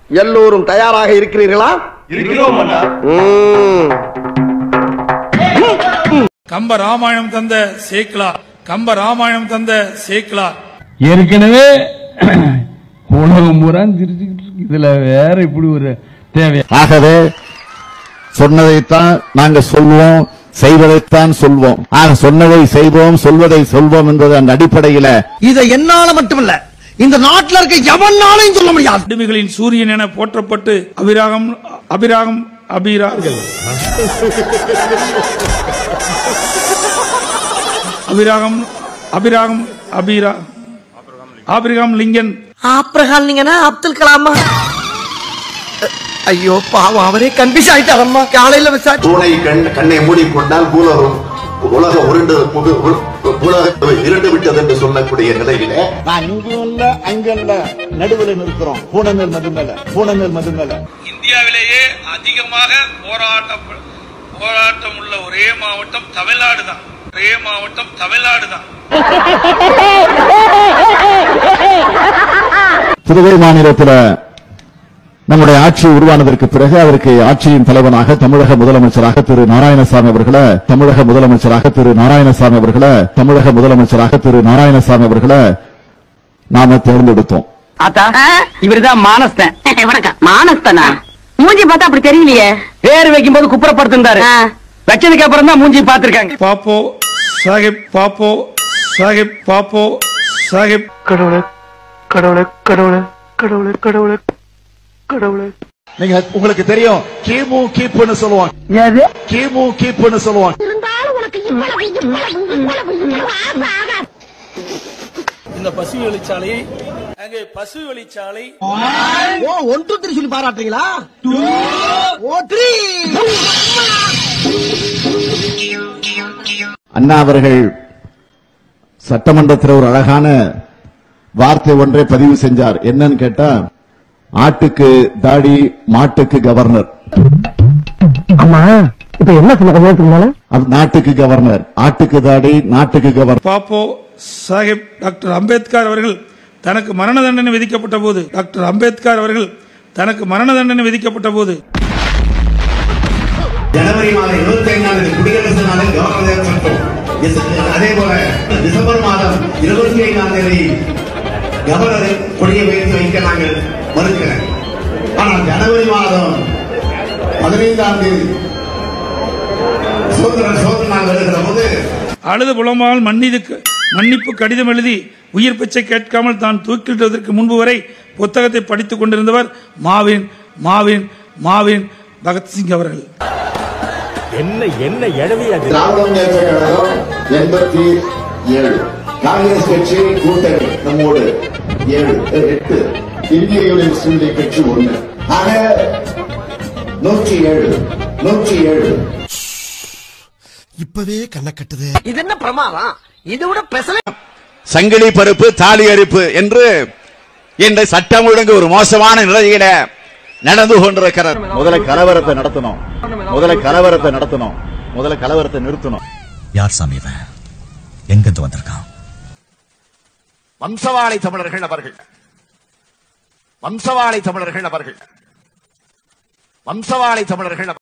எல்லோரும் தயாராக இருக்கிறீர்களா இருக்கிறோம் அண்ணா ம். கம்ப ராமாயணம் தந்த சேக்கிலா கம்ப ராமாயணம் தந்த சேக்கிலா ஏற்கனவே உலகம் பூரா சிரிச்சுக்கிட்டு இருக்கு. இதுல வேற இப்படி ஒரு தேவையா ஆகவே சொன்னதைத்தான் நாங்க சொல்வோம் செய்வதைத்தான் சொல்வோம் ஆக சொன்னதை செய்வோம் சொல்வதை சொல்வோம் என்பது அந்த அடிப்படையில இதை என்னால மட்டுமல்ல இந்த நாட்டுல இருக்க எவனாலையும் சொல்ல முடியாது அடிமைகளின் சூரியன் என போற்றப்பட்டு அபிராகம் அபிராகம் அபிரார்கள் அபிராகம் அபிராகம் அபிரா ஆபிரகாம் லிங்கன் ஆப்ரஹாம் நீங்கன்னா அப்துல் கலாமா ஐயோ பாவம் அவரே கன்ஃபியூஸ் ஆயிட்டாரம்மா காலையில விசாரிச்சு தூணை கண் கண்ணை மூடிக்கொண்டால் பூலகம் உலகம் உருண்டு புகு- உ- உலகம் இருண்டு விட்டது என்று சொல்லக்கூடிய நிலையிலே நான் இங்கும் இல்ல அங்க இல்ல நடுவில் நிற்கிறோம் பூனநெல் மது மேல பூனநெல் மது மேல இந்தியாவிலேயே அதிகமாக போராட்டம் போராட்டம் உள்ள ஒரே மாவட்டம் தமிழ்நாடு தான் ஒரே மாவட்டம் தமிழ்நாடு தான் புதுவை மாநிலத்துல நம்முடைய ஆட்சி உருவானதற்கு பிறகு அதற்கு ஆட்சியின் தலைவனாக தமிழக முதலமைச்சராக திரு நாராயணசாமி அவர்களை தமிழக முதலமைச்சராக திரு நாராயணசாமி அவர்களை தமிழக முதலமைச்சராக திரு நாராயணசாமி அவர்களை நாம தேர்ந்தெடுத்தோம் ஆத்தா இவருதான் மானஸ்தன் வணக்கம் மானஸ்தனா மூஞ்சி பார்த்தா அப்படி தெரியலையே பேர் வைக்கும் போது குப்புறப்படுத்திருந்தாரு வச்சதுக்கு அப்புறம் தான் மூஞ்சி பாத்திருக்காங்க பாப்போ சாஹிப் பாப்போ சாஹிப் பாப்போ சாஹிப் கடவுளே கடவுளே கடவுளே கடவுளே கடவுளே கடவுளே நீங்க உங்களுக்கு தெரியும் கிமு கீப்புன்னு சொல்லுவாங்க கிமு கீப்புன்னு சொல்லுவாங்க இந்த பசு வழிச்சாலை அங்கே பசு வழிச்சாலை ஓ ஒன் டூ த்ரீ சொல்லி பாராட்டுறீங்களா ஓ த்ரீ அண்ணா அவர்கள் சட்டமன்றத்தில் ஒரு அழகான வார்த்தை ஒன்றை பதிவு செஞ்சார் என்னன்னு கேட்டா ஆட்டுக்கு தாடி மாட்டுக்கு கவர்னர் ஆமா இப்ப என்ன சொன்ன கொஞ்ச நேரத்துக்கு மேல அது நாட்டுக்கு கவர்னர் ஆட்டுக்கு தாடி நாட்டுக்கு கவர்னர் பாப்போ சாஹிப் டாக்டர் அம்பேத்கர் அவர்கள் தனக்கு மரண தண்டனை விதிக்கப்பட்ட போது டாக்டர் அம்பேத்கர் அவர்கள் தனக்கு மரண தண்டனை விதிக்கப்பட்ட போது ஜனவரி மாதம் இருபத்தி ஐந்தாம் தேதி குடியரசு நாளில் கவர்னர் மற்றும் அதே போல டிசம்பர் மாதம் இருபத்தி ஐந்தாம் தேதி கவர்னரை கொடியை உயர்த்தி வைக்க நாங்கள் மறுக்கிறேன் ஆனால் ஜனவரி மாதம் பதினைந்தாம் தேதி சுதந்திர சுதந்திர நாள் வருகிற போது அழுது புலம்பால் மன்னிது மன்னிப்பு கடிதம் எழுதி உயிர் பிச்சை கேட்காமல் தான் தூக்கிலிடுவதற்கு முன்பு வரை புத்தகத்தை படித்துக் கொண்டிருந்தவர் மாவின் மாவின் மாவின் பகத்சிங் அவர்கள் திராவிட முன்னேற்ற கழகம் எண்பத்தி ஏழு காங்கிரஸ் கட்சி கூட்டணி நம்மோடு ஏழு அஹ், எட்டு இந்திய யூனியன் முஸ்லீம் லீக் கட்சி ஒண்ணு ஆக நூற்றி ஏழு நூற்றி ஏழு இப்பவே கண்ணை கட்டுது இது என்ன பிரமாதம் இது விட பெசல சங்கிலி பருப்பு தாலி அரிப்பு என்று இந்த சட்டம் ஒழுங்கு ஒரு மோசமான நிலையில நடந்து கொண்டிருக்கிறது முதல்ல கலவரத்தை நடத்தணும் முதல்ல கலவரத்தை நடத்தணும் முதல்ல கலவரத்தை நிறுத்தணும் யார் சாமி இவன் எங்கிருந்து வந்திருக்கான் வம்சவாளி தமிழர்கள் அவர்கள் வம்சவாளி தமிழர்கள் அவர்கள் வம்சவாளி தமிழர்கள்